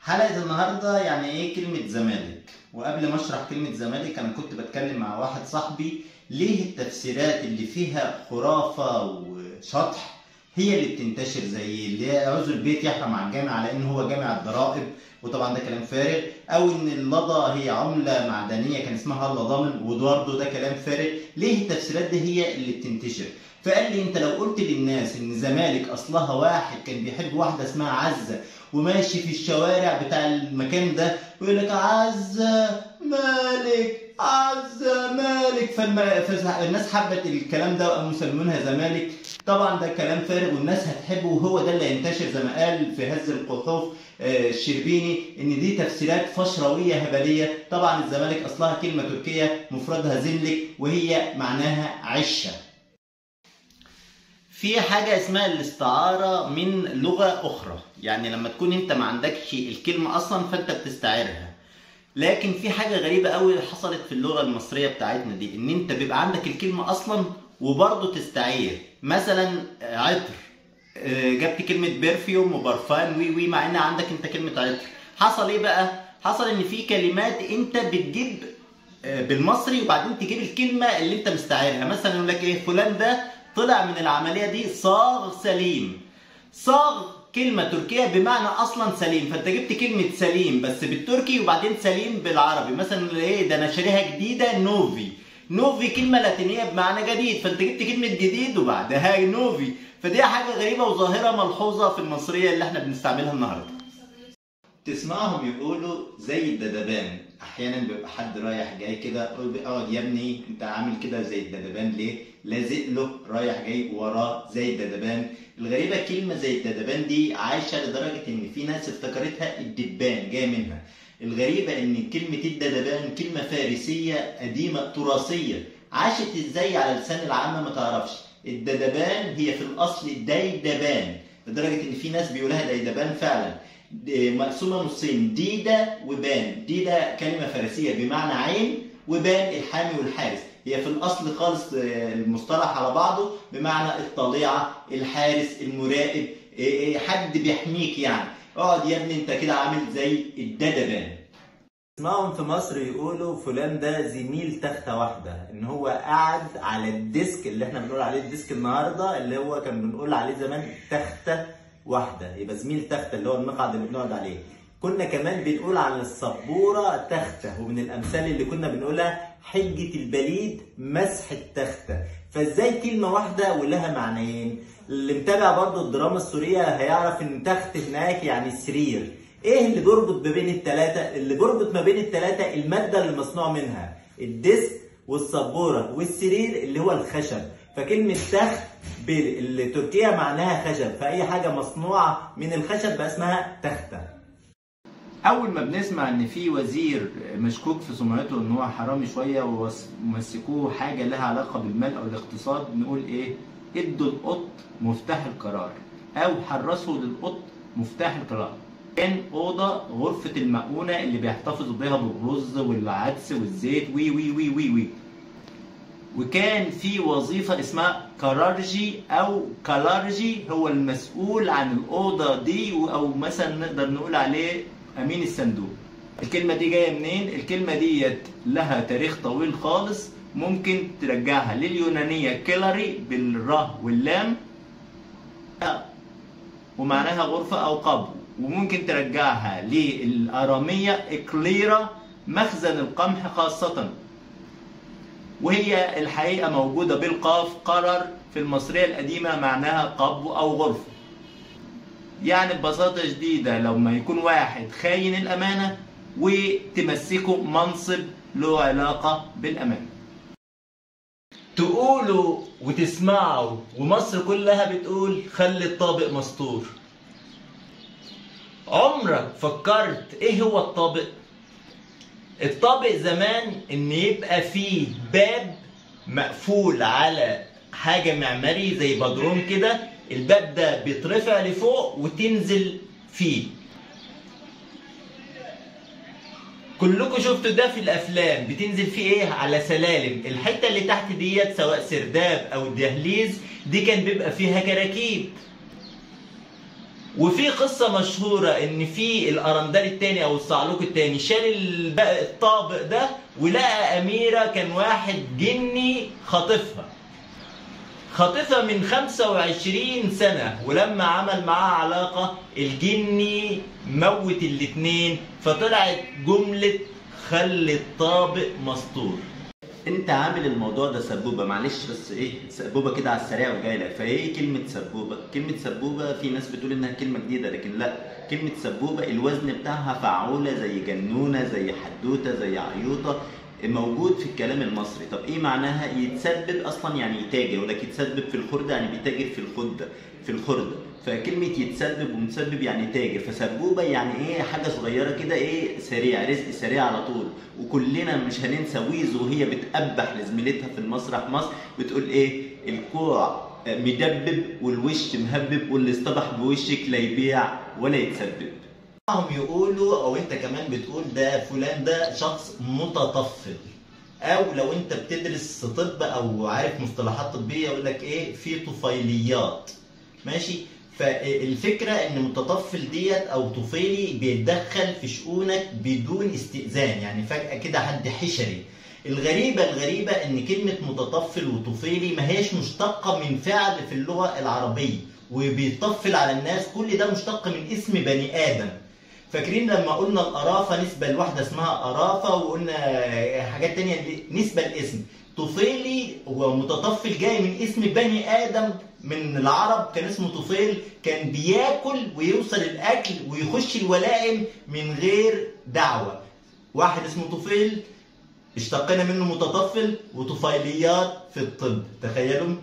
حلقة النهاردة يعني ايه كلمة زمالك وقبل ما اشرح كلمة زمالك انا كنت بتكلم مع واحد صاحبي ليه التفسيرات اللي فيها خرافة وشطح هي اللي بتنتشر زي اللي يعوز البيت يحرم على الجامع على ان هو جامع الضرائب وطبعا ده كلام فارغ او ان اللضا هي عملة معدنية كان اسمها اللضامن وبرضه ده كلام فارغ ليه التفسيرات دي هي اللي بتنتشر فقال لي انت لو قلت للناس ان زمالك اصلها واحد كان بيحب واحده اسمها عزه وماشي في الشوارع بتاع المكان ده ويقول لك عزه مالك عزه مالك فالم... فالناس حبت الكلام ده وقاموا مسمينها زمالك طبعا ده كلام فارغ والناس هتحبه وهو ده اللي هينتشر زي ما قال في هز القحوف الشربيني ان دي تفسيرات فشرويه هبليه طبعا الزمالك اصلها كلمه تركيه مفردها زملك وهي معناها عشه في حاجة اسمها الاستعارة من لغة أخرى يعني لما تكون أنت ما عندكش الكلمة أصلا فأنت بتستعيرها لكن في حاجة غريبة قوي حصلت في اللغة المصرية بتاعتنا دي إن أنت بيبقى عندك الكلمة أصلا وبرضه تستعير مثلا عطر جبت كلمة برفيوم وبرفان وي وي مع إن عندك أنت كلمة عطر حصل إيه بقى؟ حصل إن في كلمات أنت بتجيب بالمصري وبعدين تجيب الكلمة اللي أنت مستعيرها مثلا يقول لك إيه فلان ده طلع من العمليه دي صاغ سليم صاغ كلمة تركية بمعنى أصلا سليم فأنت جبت كلمة سليم بس بالتركي وبعدين سليم بالعربي مثلا إيه ده أنا شاريها جديدة نوفي نوفي كلمة لاتينية بمعنى جديد فأنت جبت كلمة جديد وبعدها نوفي فدي حاجة غريبة وظاهرة ملحوظة في المصرية اللي احنا بنستعملها النهاردة تسمعهم يقولوا زي الدبابان احيانا بيبقى حد رايح جاي كده اقعد يا ابني انت عامل كده زي الدبابان ليه لازق له رايح جاي وراه زي الدبابان الغريبه كلمه زي الدبابان دي عايشه لدرجه ان في ناس افتكرتها الدبان جايه منها الغريبه ان كلمه الدبابان كلمه فارسيه قديمه تراثيه عاشت ازاي على لسان العامه ما تعرفش الدبابان هي في الاصل ديدبان لدرجه ان في ناس بيقولها ديدبان فعلا مقسومه نصين ديدا وبان ديدا كلمه فارسيه بمعنى عين وبان الحامي والحارس هي في الاصل خالص المصطلح على بعضه بمعنى الطليعه الحارس المراقب حد بيحميك يعني اقعد يا ابني انت كده عامل زي الددبان اسمعهم في مصر يقولوا فلان ده زميل تخته واحده ان هو قاعد على الديسك اللي احنا بنقول عليه الديسك النهارده اللي هو كان بنقول عليه زمان تخته واحده يبقى زميل تخته اللي هو المقعد اللي بنقعد عليه كنا كمان بنقول على السبوره تخته ومن الامثال اللي كنا بنقولها حجه البليد مسح التخته فازاي كلمه واحده ولها معنيين اللي متابع برضو الدراما السوريه هيعرف ان تخت هناك يعني سرير ايه اللي بيربط ما بين الثلاثه اللي بيربط ما بين الثلاثه الماده اللي مصنوع منها الديسك والسبوره والسرير اللي هو الخشب فكلمة تخت بالتركية معناها خشب فأي حاجة مصنوعة من الخشب بقى اسمها تختة أول ما بنسمع إن في وزير مشكوك في سمعته إن هو حرامي شوية ومسكوه حاجة لها علاقة بالمال أو الاقتصاد نقول إيه؟ ادوا القط مفتاح القرار أو حرصوا للقط مفتاح القرار كان أوضة غرفة المؤونة اللي بيحتفظوا بيها بالرز والعدس والزيت وي وي وي وي وي وكان في وظيفة اسمها كرارجي أو كلارجي هو المسؤول عن الأوضة دي أو مثلا نقدر نقول عليه أمين الصندوق. الكلمة دي جاية منين؟ الكلمة ديت لها تاريخ طويل خالص ممكن ترجعها لليونانية كيلاري بالراء واللام ومعناها غرفة أو قبو وممكن ترجعها للأرامية إكليرا مخزن القمح خاصة وهي الحقيقة موجودة بالقاف قرر في المصرية القديمة معناها قبو أو غرفة يعني ببساطة شديدة لما يكون واحد خاين الأمانة وتمسكه منصب له علاقة بالأمانة تقولوا وتسمعوا ومصر كلها بتقول خلي الطابق مستور عمرك فكرت ايه هو الطابق الطابق زمان ان يبقى فيه باب مقفول على حاجة معماري زي بدروم كده الباب ده بيترفع لفوق وتنزل فيه كلكم شفتوا ده في الافلام بتنزل فيه ايه على سلالم الحته اللي تحت ديت سواء سرداب او دهليز دي كان بيبقى فيها كراكيب وفي قصة مشهورة ان في الارندال التاني او الصعلوك التاني شال الب- الطابق ده ولقى اميرة كان واحد جني خاطفها خاطفها من 25 سنة ولما عمل معاها علاقة الجني موت الاتنين فطلعت جملة خلي الطابق مسطور انت عامل الموضوع ده سبوبه معلش بس ايه سبوبه كده على السريع وجاي لك فايه كلمه سبوبه كلمه سبوبه في ناس بتقول انها كلمه جديده لكن لا كلمه سبوبه الوزن بتاعها فعوله زي جنونه زي حدوته زي عيوطه موجود في الكلام المصري طب ايه معناها يتسبب اصلا يعني يتاجر يقول لك يتسبب في الخرده يعني بيتاجر في الخده في الخرده فكلمة يتسبب ومتسبب يعني تاجر فسبوبة يعني ايه حاجة صغيرة كده ايه سريع رزق سريع على طول وكلنا مش هننسى ويزو وهي بتقبح لزميلتها في المسرح مصر بتقول ايه الكوع مدبب والوش مهبب واللي اصطبح بوشك لا يبيع ولا يتسبب هم يقولوا او انت كمان بتقول ده فلان ده شخص متطفل او لو انت بتدرس طب او عارف مصطلحات طبيه يقول لك ايه في طفيليات ماشي فالفكره ان متطفل ديت او طفيلي بيتدخل في شؤونك بدون استئذان يعني فجاه كده حد حشري الغريبة الغريبة إن كلمة متطفل وطفيلي ما هيش مشتقة من فعل في اللغة العربية وبيطفل على الناس كل ده مشتق من اسم بني آدم فاكرين لما قلنا القرافة نسبة لواحدة اسمها قرافة وقلنا حاجات تانية نسبة الاسم طفيلي ومتطفل جاي من اسم بني آدم من العرب كان اسمه طفيل كان بياكل ويوصل الأكل ويخش الولائم من غير دعوة واحد اسمه طفيل اشتقنا منه متطفل وطفيليات في الطب تخيلوا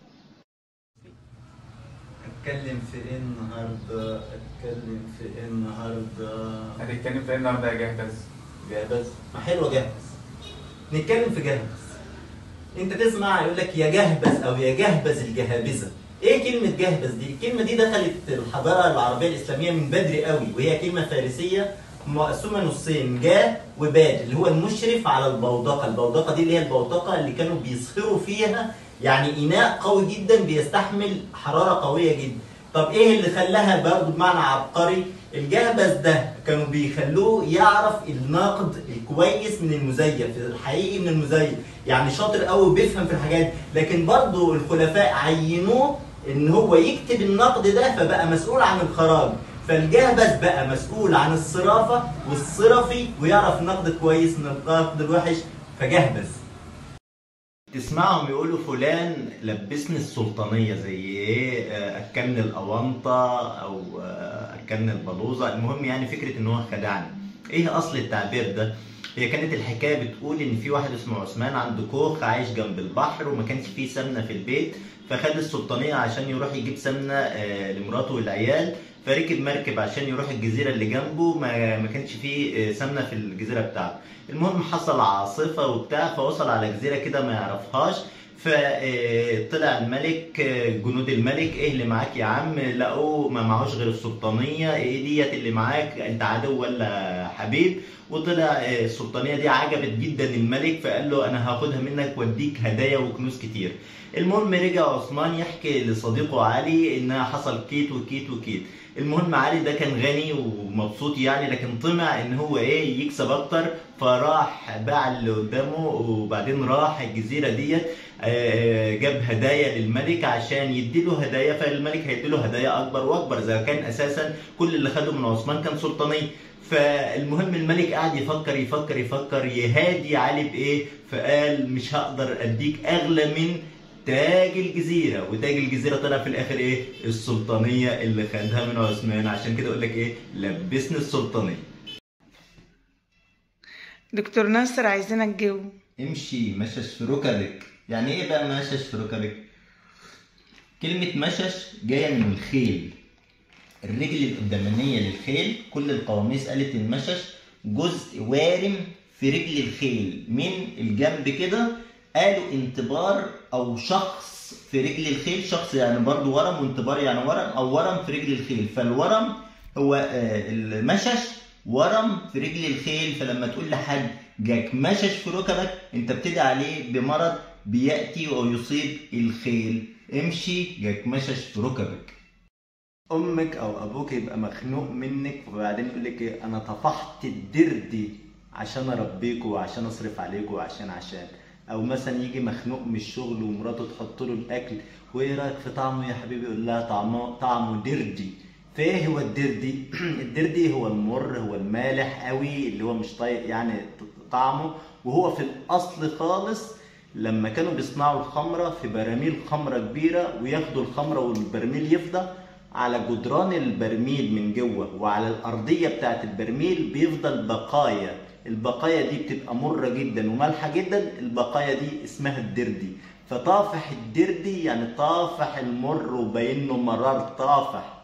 اتكلم في ايه النهارده اتكلم في ايه النهارده هتتكلم في ايه النهارده يا جهبذ؟ جهبذ ما حلوه جهبذ نتكلم في جهبذ انت تسمع يقول لك يا جهبذ او يا جهبذ الجهابذه ايه كلمه جهبذ دي الكلمه دي دخلت الحضاره العربيه الاسلاميه من بدري قوي وهي كلمه فارسيه مقسومه نصين جا وباد اللي هو المشرف على البوتقه البوتقه دي اللي هي البوتقه اللي كانوا بيصهروا فيها يعني اناء قوي جدا بيستحمل حراره قويه جدا طب ايه اللي خلاها برضه بمعنى عبقري الجهبذ ده كانوا بيخلوه يعرف الناقد الكويس من المزيف الحقيقي من المزيف يعني شاطر قوي بيفهم في الحاجات لكن برضه الخلفاء عينوه ان هو يكتب النقد ده فبقى مسؤول عن الخراج فالجهبذ بقى مسؤول عن الصرافه والصرفي ويعرف النقد كويس من النقد الوحش فجهبذ تسمعهم يقولوا فلان لبسني السلطانية زي ايه آه، اكلني الأونطة او آه، اكلني البلوزة المهم يعني فكرة ان هو خدعني ايه اصل التعبير ده هي كانت الحكاية بتقول ان في واحد اسمه عثمان عنده كوخ عايش جنب البحر وما كانش فيه سمنة في البيت فخد السلطانية عشان يروح يجيب سمنة آه، لمراته والعيال فركب مركب عشان يروح الجزيرة اللي جنبه ما, ما كانش فيه آه، سمنة في الجزيرة بتاعته المهم حصل عاصفة وبتاع فوصل على جزيرة كده ما يعرفهاش فطلع الملك آه، جنود الملك ايه اللي معاك يا عم لقوه ما معهوش غير السلطانية ايه ديت اللي معاك انت عدو ولا حبيب وطلع آه، السلطانية دي عجبت جدا الملك فقال له انا هاخدها منك واديك هدايا وكنوز كتير المهم رجع عثمان يحكي لصديقه علي انها حصل كيت وكيت وكيت المهم علي ده كان غني ومبسوط يعني لكن طمع ان هو ايه يكسب اكتر فراح باع اللي قدامه وبعدين راح الجزيره ديت آه، جاب هدايا للملك عشان يديله هدايا فالملك هيديله هدايا اكبر واكبر اذا كان اساسا كل اللي خده من عثمان كان سلطانيه فالمهم الملك قعد يفكر يفكر يفكر يهادي علي بايه فقال مش هقدر اديك اغلى من تاج الجزيره وتاج الجزيره طلع في الاخر ايه السلطانيه اللي خدها من عثمان عشان كده اقول لك ايه لبسني السلطانيه دكتور ناصر عايزينك جو امشي مشش في ركبك يعني ايه بقى مشش في ركبك كلمة مشش جاية من الخيل الرجل القدامانية للخيل كل القواميس قالت المشش جزء وارم في رجل الخيل من الجنب كده قالوا انتبار او شخص في رجل الخيل شخص يعني برضو ورم وانتبار يعني ورم او ورم في رجل الخيل فالورم هو آه، المشش ورم في رجل الخيل فلما تقول لحد جاك مشش في ركبك انت بتدعي عليه بمرض بياتي ويصيب الخيل امشي جاك مشش في ركبك امك او ابوك يبقى مخنوق منك وبعدين يقول لك ايه انا طفحت الدردي عشان اربيكوا وعشان اصرف عليكوا وعشان عشان او مثلا يجي مخنوق من الشغل ومراته تحط له الاكل وايه رايك في طعمه يا حبيبي يقول لها طعمه طعمه دردي فايه هو الدردي الدردي هو المر هو المالح قوي اللي هو مش طايق يعني طعمه وهو في الاصل خالص لما كانوا بيصنعوا الخمرة في براميل خمرة كبيرة وياخدوا الخمرة والبرميل يفضى على جدران البرميل من جوه وعلى الأرضية بتاعت البرميل بيفضل بقايا البقايا دي بتبقى مرة جدا ومالحة جدا البقايا دي اسمها الدردي فطافح الدردي يعني طافح المر وبين له مرار طافح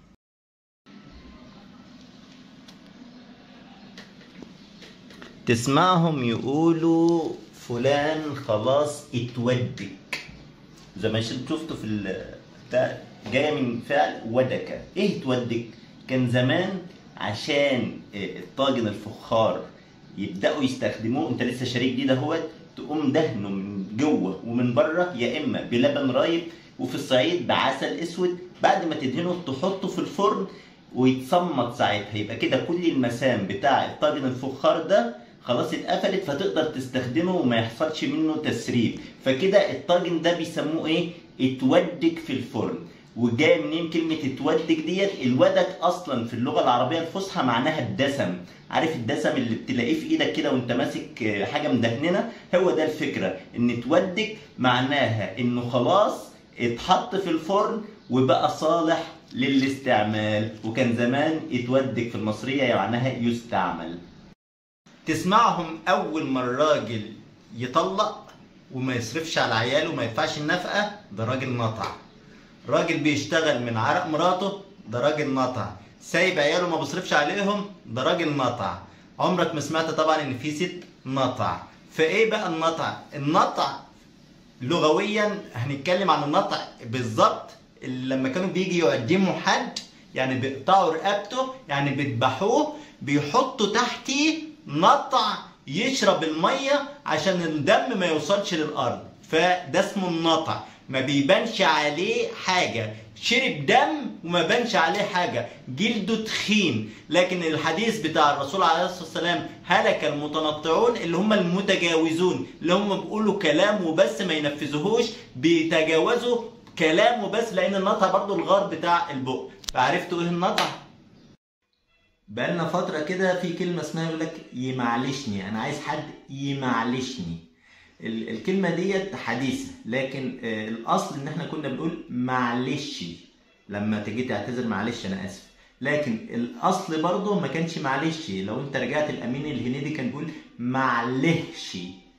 تسمعهم يقولوا فلان خلاص اتودك زي ما شفتوا في ال- بتاع جايه من فعل ودك ايه اتودك كان زمان عشان آه، الطاجن الفخار يبداوا يستخدموه انت لسه شاريه جديد اهوت تقوم دهنه من جوه ومن بره يا اما بلبن رايب وفي الصعيد بعسل اسود بعد ما تدهنه تحطه في الفرن ويتصمت ساعتها يبقى كده كل المسام بتاع الطاجن الفخار ده خلاص اتقفلت فتقدر تستخدمه وما يحصلش منه تسريب فكده الطاجن ده بيسموه ايه اتودك في الفرن وجاي منين كلمة اتودك ديت الودك اصلا في اللغة العربية الفصحى معناها الدسم عارف الدسم اللي بتلاقيه في ايدك كده وانت ماسك آه، حاجة مدهننة هو ده الفكرة ان اتودك معناها انه خلاص اتحط في الفرن وبقى صالح للاستعمال وكان زمان اتودك في المصرية معناها يستعمل تسمعهم اول ما الراجل يطلق وما يصرفش على عياله وما يدفعش النفقه ده راجل نطع راجل بيشتغل من عرق مراته ده راجل نطع سايب عياله ما بيصرفش عليهم ده راجل نطع عمرك ما سمعت طبعا ان في ست نطع فايه بقى النطع النطع لغويا هنتكلم عن النطع بالظبط اللي لما كانوا بيجي يقدموا حد يعني بيقطعوا رقبته يعني بيذبحوه بيحطوا تحتيه نطع يشرب الميه عشان الدم ما يوصلش للارض فده اسمه النطع ما بيبانش عليه حاجه شرب دم وما بانش عليه حاجه جلده تخين لكن الحديث بتاع الرسول عليه الصلاه والسلام هلك المتنطعون اللي هم المتجاوزون اللي هم بيقولوا كلام وبس ما ينفذوهوش بيتجاوزوا كلام وبس لان النطع برضو الغار بتاع البق فعرفتوا ايه النطع بقالنا فترة كده في كلمة اسمها يقول لك يمعلشني أنا عايز حد يمعلشني ال- الكلمة ديت حديثة لكن آه، الأصل إن إحنا كنا بنقول معلش لما تيجي تعتذر معلش أنا آسف لكن الأصل برضه ما كانش معلش لو أنت رجعت الأمين الهنيدي كان بيقول معلهش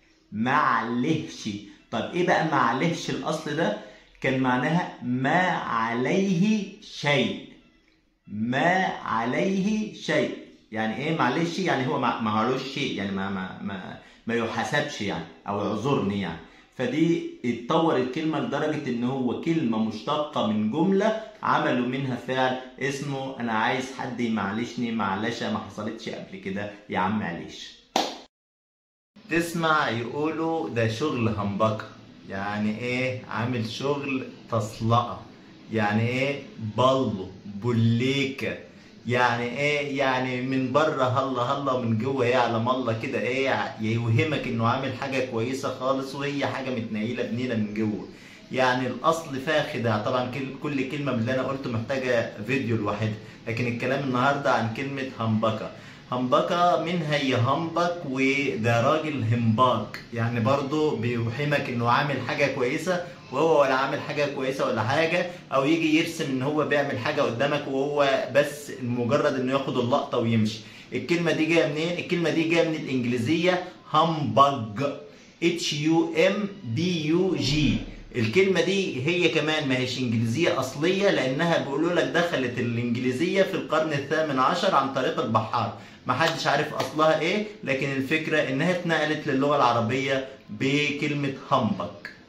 معلهش طب إيه بقى معلهش الأصل ده كان معناها ما عليه شيء ما عليه شيء يعني ايه معلش يعني هو ما ما عليهوش شيء يعني ما ما ما, ما يحاسبش يعني او يعذرني يعني فدي اتطور الكلمه لدرجه ان هو كلمه مشتقه من جمله عملوا منها فعل اسمه انا عايز حد يمعلشني معلشه ما حصلتش قبل كده يا عم معلش تسمع يقولوا ده شغل همبكه يعني ايه عامل شغل تصلقه يعني ايه بلو بوليكه يعني ايه يعني من بره هلا هلا ومن جوه يعلم الله كده ايه يوهمك انه عامل حاجه كويسه خالص وهي حاجه متنيله بنيله من جوه يعني الاصل فيها خداع طبعا كل- كل كلمه من اللي انا قلته محتاجه فيديو لوحدها لكن الكلام النهارده عن كلمه همبكه همبكه منها يهمبك وده راجل همباك يعني برضه بيوهمك انه عامل حاجه كويسه وهو ولا عامل حاجه كويسه ولا حاجه او يجي يرسم ان هو بيعمل حاجه قدامك وهو بس مجرد انه ياخد اللقطه ويمشي الكلمه دي جايه منين الكلمه دي جايه من الانجليزيه همبج اتش يو ام بي يو جي الكلمة دي هي كمان ما هيش انجليزية اصلية لانها بيقولوا لك دخلت الانجليزية في القرن الثامن عشر عن طريق البحار محدش عارف اصلها ايه لكن الفكرة انها اتنقلت للغة العربية بكلمة همبك